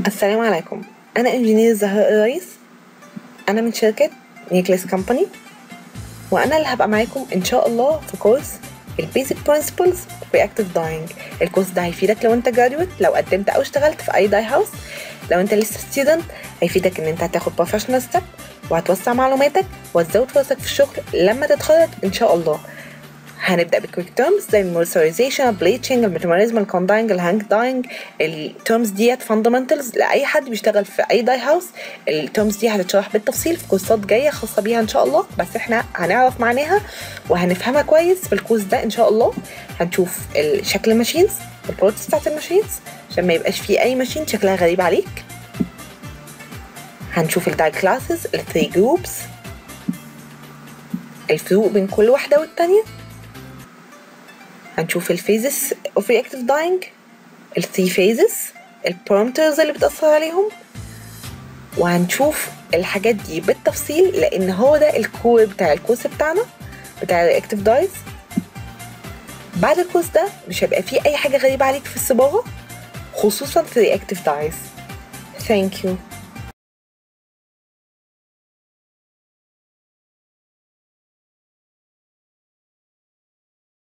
السلام عليكم أنا إنجينير زهراء الرئيس أنا من شركة نيكليس كومباني وأنا اللي هبقى معاكم إن شاء الله في كورس البيزك برنسبلز رياكتيف داينج الكورس ده هيفيدك لو انت جراديويت لو قدمت او اشتغلت في اي داي هاوس لو انت لسه ستودنت هيفيدك ان انت هتاخد بروفيشنال ستيب وهتوسع معلوماتك وهتزود فرصك في الشغل لما تتخرج ان شاء الله هنبدا بكويك تيرمز زي المويسترايزيشن البليتشنج الميتاموريزم الكونداينج الهانج داينج التيرمز ديت فاندمنتالز لاي حد بيشتغل في اي داي هاوس التيرمز دي هتتشرح بالتفصيل في كورسات جايه خاصه بيها ان شاء الله بس احنا هنعرف معناها وهنفهمها كويس في الكورس ده ان شاء الله هنشوف شكل الماشينز البروتس بتاعت الماشينز عشان ما يبقاش في اي ماشين شكلها غريب عليك هنشوف الداي كلاسز الثري جروبس الفروق بين كل واحده والتانيه هنشوف الفيزز اوف رياكتيف داينج الثري فيزز البارامترز اللي بتأثر عليهم وهنشوف الحاجات دي بالتفصيل لان هو ده الكور بتاع الكورس بتاعنا بتاع الرياكتيف دايز بعد الكورس ده مش هيبقى فيه اي حاجه غريبه عليك في الصباغه خصوصا في رياكتيف دايز ثانك يو